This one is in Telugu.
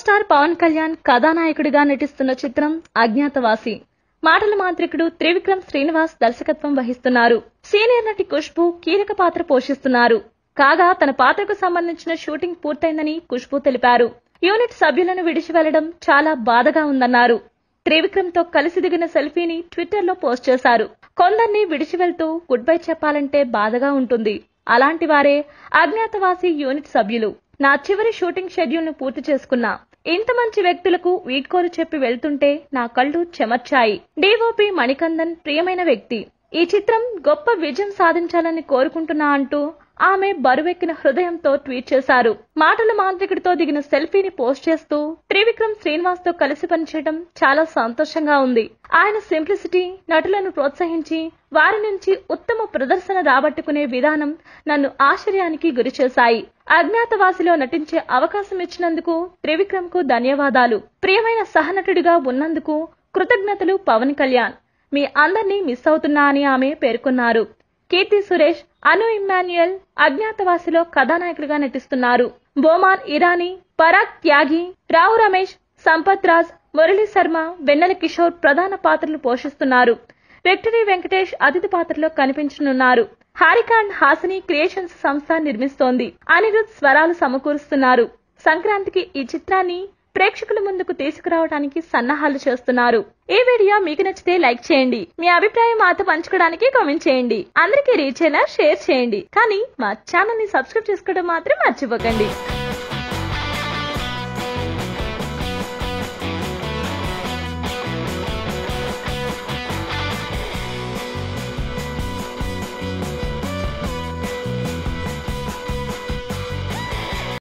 స్టార్ పవన్ కళ్యాణ్ కథానాయకుడిగా నటిస్తున్న చిత్రం అజ్ఞాతవాసి మాటల మాంత్రికుడు త్రివిక్రమ్ శ్రీనివాస్ దర్శకత్వం వహిస్తున్నారు సీనియర్ నటి ఖుష్బు కీలక పాత్ర పోషిస్తున్నారు కాగా తన పాత్రకు సంబంధించిన షూటింగ్ పూర్తయిందని ఖుష్బు తెలిపారు యూనిట్ సభ్యులను విడిచి వెళ్లడం చాలా బాధగా ఉందన్నారు త్రివిక్రమ్ తో కలిసి దిగిన సెల్ఫీని ట్విట్టర్ లో పోస్ట్ చేశారు కొందరిని విడిచి వెళ్తూ గుడ్ బై చెప్పాలంటే బాధగా ఉంటుంది అలాంటి వారే అజ్ఞాతవాసి యూనిట్ సభ్యులు నా చివరి షూటింగ్ షెడ్యూల్ ను పూర్తి చేసుకున్నా ఇంత మంచి వ్యక్తులకు వీడ్కోలు చెప్పి వెళ్తుంటే నా కళ్ళు చెమర్చాయి డిఓపి మణికందన్ ప్రియమైన వ్యక్తి ఈ చిత్రం గొప్ప విజయం సాధించాలని కోరుకుంటున్నా అంటూ ఆమె బరువెక్కిన హృదయంతో ట్వీట్ చేశారు మాటల మాంత్రికుడితో దిగిన సెల్ఫీని పోస్ట్ చేస్తూ త్రివిక్రమ్ శ్రీనివాస్ తో కలిసి పనిచేయడం చాలా సంతోషంగా ఉంది ఆయన సింప్లిసిటీ నటులను ప్రోత్సహించి వారి నుంచి ఉత్తమ ప్రదర్శన రాబట్టుకునే విధానం నన్ను ఆశ్చర్యానికి గురిచేశాయి అజ్ఞాతవాసిలో నటించే అవకాశం ఇచ్చినందుకు త్రివిక్రమ్ కు ధన్యవాదాలు ప్రియమైన సహనటుడిగా ఉన్నందుకు కృతజ్ఞతలు పవన్ కళ్యాణ్ మీ అందరినీ మిస్ అవుతున్నా అని ఆమె పేర్కొన్నారు కీర్తి సురేష్ అను ఇమ్మాన్యుయల్ అజ్ఞాతవాసిలో కథానాయకులుగా నటిస్తున్నారు బోమాన్ ఇరానీ పరాగ్ త్యాగి రావు రమేష్ సంపత్ రాజ్ మురళీ శర్మ వెన్నెల కిషోర్ ప్రధాన పాత్రలు పోషిస్తున్నారు విక్టరీ వెంకటేష్ అతిథి పాత్రలో కనిపించనున్నారు హారిక అండ్ హాసిని క్రియేషన్స్ సంస్థ నిర్మిస్తోంది అనిరుద్ స్వరాలు సమకూరుస్తున్నారు సంక్రాంతికి ఈ చిత్రాన్ని ప్రేక్షకుల ముందుకు తీసుకురావడానికి సన్నాహాలు చేస్తున్నారు ఈ వీడియో మీకు నచ్చితే లైక్ చేయండి మీ అభిప్రాయం మాతో పంచుకోవడానికి కామెంట్ చేయండి అందరికీ రీచ్ అయినా షేర్ చేయండి కానీ మా ఛానల్ ని సబ్స్క్రైబ్ చేసుకోవడం మాత్రం మర్చిపోకండి